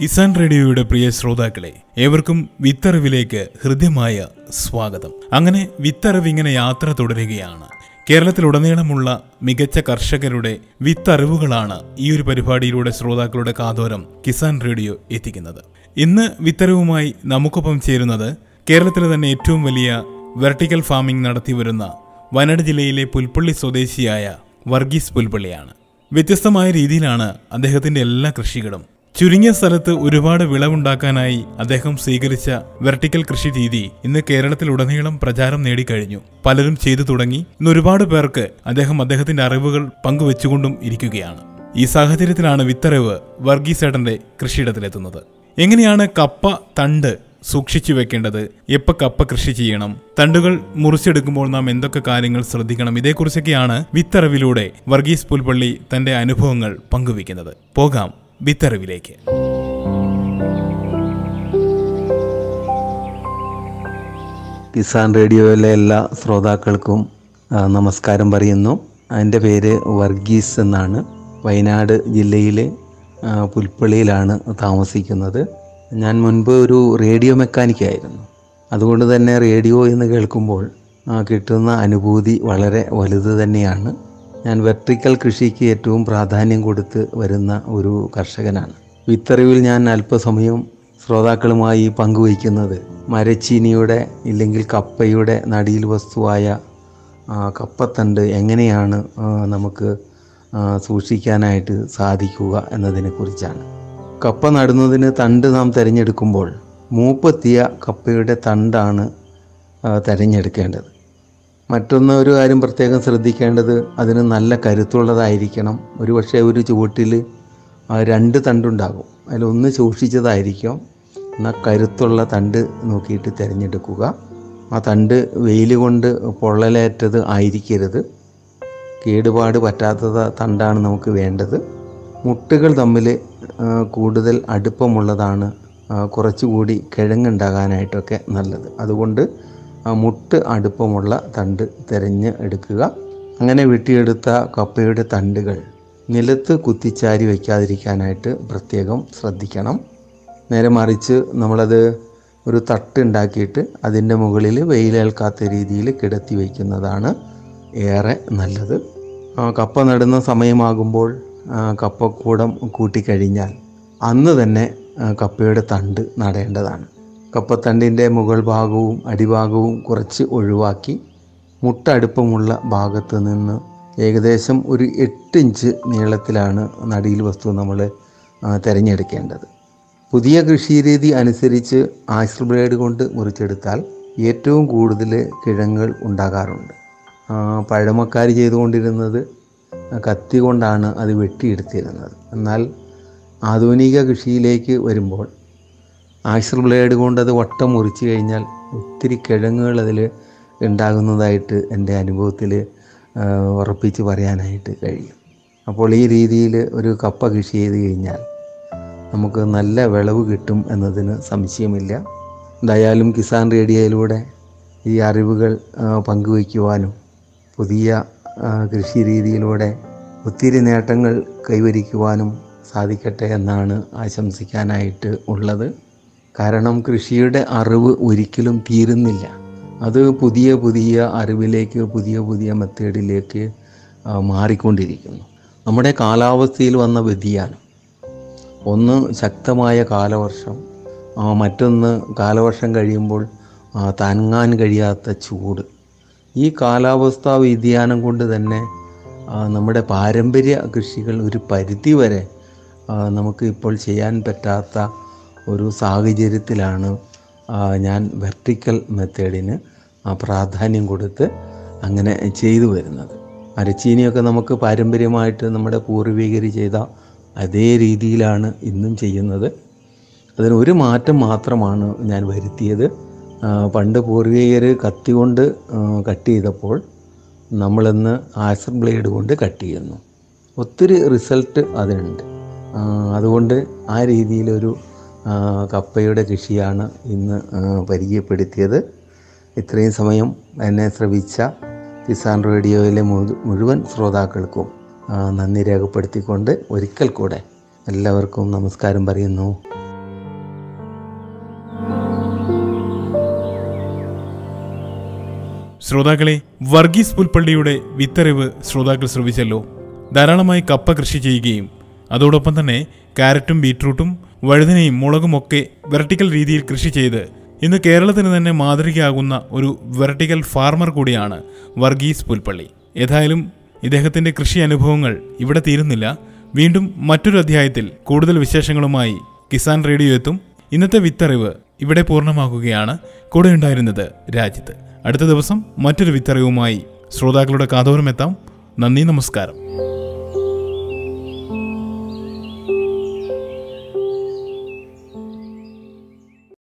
കിസാൻ റേഡിയോയുടെ പ്രിയ ശ്രോതാക്കളെ ഏവർക്കും വിത്തറിവിലേക്ക് ഹൃദ്യമായ സ്വാഗതം അങ്ങനെ വിത്തറിവ് ഇങ്ങനെ യാത്ര തുടരുകയാണ് കേരളത്തിലുടനീളമുള്ള മികച്ച കർഷകരുടെ വിത്തറിവുകളാണ് ഈ ഒരു പരിപാടിയിലൂടെ ശ്രോതാക്കളുടെ കാതോരം കിസാൻ റേഡിയോ എത്തിക്കുന്നത് ഇന്ന് വിത്തറിവുമായി നമുക്കൊപ്പം ചേരുന്നത് കേരളത്തിലെ തന്നെ ഏറ്റവും വലിയ വെർട്ടിക്കൽ ഫാമിംഗ് നടത്തിവരുന്ന വയനാട് ജില്ലയിലെ പുൽപ്പള്ളി സ്വദേശിയായ വർഗീസ് പുൽപ്പള്ളിയാണ് വ്യത്യസ്തമായ രീതിയിലാണ് അദ്ദേഹത്തിന്റെ എല്ലാ കൃഷികളും ചുരുങ്ങിയ സ്ഥലത്ത് ഒരുപാട് വിളവുണ്ടാക്കാനായി അദ്ദേഹം സ്വീകരിച്ച വെർട്ടിക്കൽ കൃഷി രീതി ഇന്ന് കേരളത്തിലുടനീളം പ്രചാരം നേടിക്കഴിഞ്ഞു പലരും ചെയ്തു തുടങ്ങി ഇന്ന് ഒരുപാട് പേർക്ക് അദ്ദേഹം അദ്ദേഹത്തിന്റെ അറിവുകൾ പങ്കുവെച്ചുകൊണ്ടും ഇരിക്കുകയാണ് ഈ സാഹചര്യത്തിലാണ് വിത്തറിവ് വർഗീസേട്ടന്റെ കൃഷിയിടത്തിലെത്തുന്നത് എങ്ങനെയാണ് കപ്പ തണ്ട് സൂക്ഷിച്ചു വെക്കേണ്ടത് എപ്പ കപ്പ കൃഷി ചെയ്യണം തണ്ടുകൾ മുറിച്ചെടുക്കുമ്പോൾ നാം എന്തൊക്കെ കാര്യങ്ങൾ ശ്രദ്ധിക്കണം ഇതേക്കുറിച്ചൊക്കെയാണ് വിത്തറിവിലൂടെ വർഗീസ് പുൽപ്പള്ളി തന്റെ അനുഭവങ്ങൾ പങ്കുവെക്കുന്നത് പോകാം വിത്തറിവിലേക്ക് കിസാൻ റേഡിയോയിലെ എല്ലാ ശ്രോതാക്കൾക്കും ആ, നമസ്കാരം പറയുന്നു എൻ്റെ പേര് വർഗീസ് എന്നാണ് വയനാട് ജില്ലയിലെ ആ, പുൽപ്പള്ളിയിലാണ് താമസിക്കുന്നത് ഞാൻ മുൻപ് ഒരു റേഡിയോ മെക്കാനിക്കായിരുന്നു അതുകൊണ്ട് തന്നെ റേഡിയോ എന്ന് കേൾക്കുമ്പോൾ ആ, കിട്ടുന്ന അനുഭൂതി വളരെ വലുത് തന്നെയാണ് ഞാൻ വെർട്ടിക്കൽ കൃഷിക്ക് ഏറ്റവും പ്രാധാന്യം കൊടുത്ത് വരുന്ന ഒരു കർഷകനാണ് വിത്തറിവിൽ ഞാൻ അല്പസമയം ശ്രോതാക്കളുമായി പങ്കുവയ്ക്കുന്നത് മരച്ചീനിയുടെ ഇല്ലെങ്കിൽ കപ്പയുടെ നടിയിൽ വസ്തുവായ ആ, കപ്പത്തണ്ട് എങ്ങനെയാണ് ആ, നമുക്ക് ആ, സൂക്ഷിക്കാനായിട്ട് സാധിക്കുക എന്നതിനെക്കുറിച്ചാണ് കപ്പ നടുന്നതിന് തണ്ട് നാം തിരഞ്ഞെടുക്കുമ്പോൾ മൂപ്പെത്തിയ കപ്പയുടെ തണ്ടാണ് ആ, തിരഞ്ഞെടുക്കേണ്ടത് മറ്റൊന്ന് ഒരു കാര്യം പ്രത്യേകം ശ്രദ്ധിക്കേണ്ടത് അതിന് നല്ല കരുത്തുള്ളതായിരിക്കണം ഒരുപക്ഷെ ഒരു ചുവട്ടിൽ ആ, രണ്ട് തണ്ടുണ്ടാകും അതിലൊന്ന് സൂക്ഷിച്ചതായിരിക്കും എന്നാൽ കരുത്തുള്ള തണ്ട് നോക്കിയിട്ട് തിരഞ്ഞെടുക്കുക ആ തണ്ട് വെയിൽ കൊണ്ട് പൊള്ളലേറ്റത് ആയിരിക്കരുത് കേടുപാട് പറ്റാത്തത് തണ്ടാണ് നമുക്ക് വേണ്ടത് മുട്ടുകൾ തമ്മിൽ ആ, കൂടുതൽ അടുപ്പമുള്ളതാണ് ആ, കുറച്ചുകൂടി കിഴങ്ങുണ്ടാകാനായിട്ടൊക്കെ നല്ലത് അതുകൊണ്ട് ആ മുട്ട് അടുപ്പമുള്ള തണ്ട് തിരഞ്ഞ് എടുക്കുക അങ്ങനെ വെട്ടിയെടുത്ത കപ്പയുടെ തണ്ടുകൾ നിലത്ത് കുത്തിച്ചാരി വയ്ക്കാതിരിക്കാനായിട്ട് പ്രത്യേകം ശ്രദ്ധിക്കണം നേരെ മറിച്ച് നമ്മളത് ഒരു തട്ട് ഉണ്ടാക്കിയിട്ട് അതിൻ്റെ മുകളിൽ വെയിലേൽക്കാത്ത രീതിയിൽ കിടത്തി വയ്ക്കുന്നതാണ് ഏറെ നല്ലത് ആ, കപ്പ നടുന്ന സമയമാകുമ്പോൾ ആ, കപ്പക്കൂടം കൂട്ടിക്കഴിഞ്ഞാൽ അന്ന് തന്നെ ആ, കപ്പയുടെ തണ്ട് നടേണ്ടതാണ് കപ്പത്തണ്ടിൻ്റെ മുകൾ ഭാഗവും അടിഭാഗവും കുറച്ച് ഒഴിവാക്കി മുട്ടടുപ്പമുള്ള ഭാഗത്ത് നിന്ന് ഏകദേശം ഒരു എട്ട് ഇഞ്ച് നീളത്തിലാണ് നടിയിൽ വസ്തു നമ്മൾ തിരഞ്ഞെടുക്കേണ്ടത് പുതിയ കൃഷിരീതി അനുസരിച്ച് ആക്സൽ ബ്ലേഡ് കൊണ്ട് മുറിച്ചെടുത്താൽ ഏറ്റവും കൂടുതൽ കിഴങ്ങുകൾ ഉണ്ടാകാറുണ്ട് ആ, പഴമക്കാർ ചെയ്തുകൊണ്ടിരുന്നത് കത്തി കൊണ്ടാണ് അത് വെട്ടിയെടുത്തിരുന്നത് എന്നാൽ ആധുനിക കൃഷിയിലേക്ക് വരുമ്പോൾ ആക്സൽ ബ്ലേഡ് കൊണ്ട് അത് വട്ടം മുറിച്ച് കഴിഞ്ഞാൽ ഒത്തിരി കിഴങ്ങുകൾ അതിൽ ഉണ്ടാകുന്നതായിട്ട് എൻ്റെ അനുഭവത്തിൽ ഉറപ്പിച്ച് പറയാനായിട്ട് കഴിയും അപ്പോൾ ഈ രീതിയിൽ ഒരു കപ്പ കൃഷി ചെയ്ത് കഴിഞ്ഞാൽ നമുക്ക് നല്ല വിളവ് കിട്ടും എന്നതിന് സംശയമില്ല എന്തായാലും കിസാൻ റേഡിയോയിലൂടെ ഈ അറിവുകൾ ആ, പങ്കുവയ്ക്കുവാനും പുതിയ ആ, കൃഷി രീതിയിലൂടെ ഒത്തിരി നേട്ടങ്ങൾ കൈവരിക്കുവാനും സാധിക്കട്ടെ എന്നാണ് ആശംസിക്കാനായിട്ട് ഉള്ളത് കാരണം കൃഷിയുടെ അറിവ് ഒരിക്കലും തീരുന്നില്ല അത് പുതിയ പുതിയ അറിവിലേക്ക് പുതിയ പുതിയ മെത്തേഡിലേക്ക് ആ, മാറിക്കൊണ്ടിരിക്കുന്നു നമ്മുടെ കാലാവസ്ഥയിൽ വന്ന വ്യതിയാനം ഒന്ന് ശക്തമായ കാലവർഷം ആ, മറ്റൊന്ന് കാലവർഷം കഴിയുമ്പോൾ ആ, താങ്ങാൻ കഴിയാത്ത ചൂട് ഈ കാലാവസ്ഥാ വ്യതിയാനം കൊണ്ട് തന്നെ ആ, നമ്മുടെ പാരമ്പര്യ കൃഷികൾ ഒരു പരിധി വരെ ആ, നമുക്ക് ഇപ്പോൾ ചെയ്യാൻ പറ്റാത്ത ഒരു സാഹചര്യത്തിലാണ് ആ, ഞാൻ വെർട്ടിക്കൽ മെത്തേഡിന് ആ, പ്രാധാന്യം കൊടുത്ത് അങ്ങനെ ചെയ്തു വരുന്നത് മരച്ചീനിയൊക്കെ നമുക്ക് പാരമ്പര്യമായിട്ട് നമ്മുടെ പൂർവികർ ചെയ്ത അതേ രീതിയിലാണ് ഇന്നും ചെയ്യുന്നത് അതിന് ഒരു മാറ്റം മാത്രമാണ് ഞാൻ വരുത്തിയത് ആ, പണ്ട് പൂർവികർ കത്തി കൊണ്ട് ആ, കട്ട് ചെയ്തപ്പോൾ നമ്മളിന്ന് ആസർ ബ്ലേഡ് കൊണ്ട് കട്ട് ചെയ്യുന്നു ഒത്തിരി റിസൾട്ട് അതിനുണ്ട് ആ, അതുകൊണ്ട് ആ രീതിയിലൊരു ആ, കപ്പയുടെ കൃഷിയാണ് ഇന്ന് ആ, പരിചയപ്പെടുത്തിയത് ഇത്രയും സമയം എന്നെ ശ്രവിച്ച കിസാൻ റേഡിയോയിലെ മുഴു- മുഴുവൻ ശ്രോതാക്കൾക്കും ആ, നന്ദി രേഖപ്പെടുത്തിക്കൊണ്ട് ഒരിക്കൽ കൂടെ എല്ലാവർക്കും നമസ്കാരം പറയുന്നു ശ്രോതാക്കളെ വർഗീസ് പുൽപ്പള്ളിയുടെ വിത്തറിവ് ശ്രോതാക്കൾ ശ്രവിച്ചല്ലോ ധാരാളമായി കപ്പ കൃഷി ചെയ്യുകയും അതോടൊപ്പം തന്നെ കാരറ്റും ബീട്രൂട്ടും വഴുതനയും മുളകും ഒക്കെ വെർട്ടിക്കൽ രീതിയിൽ കൃഷി ചെയ്ത് ഇന്ന് കേരളത്തിന് തന്നെ മാതൃകയാകുന്ന ഒരു വെർട്ടിക്കൽ ഫാർമർ കൂടിയാണ് വർഗീസ് പുൽപ്പള്ളി ഏതായാലും ഇദ്ദേഹത്തിന്റെ കൃഷി അനുഭവങ്ങൾ ഇവിടെ തീരുന്നില്ല വീണ്ടും മറ്റൊരു അധ്യായത്തിൽ കൂടുതൽ വിശേഷങ്ങളുമായി കിസാൻ റേഡിയോ എത്തും ഇന്നത്തെ വിത്തറിവ് ഇവിടെ പൂർണ്ണമാക്കുകയാണ് കൂടെ ഉണ്ടായിരുന്നത് രാജ്യത്ത് അടുത്ത ദിവസം മറ്റൊരു വിത്തറിവുമായി ശ്രോതാക്കളുടെ കാതോരമെത്താം നന്ദി നമസ്കാരം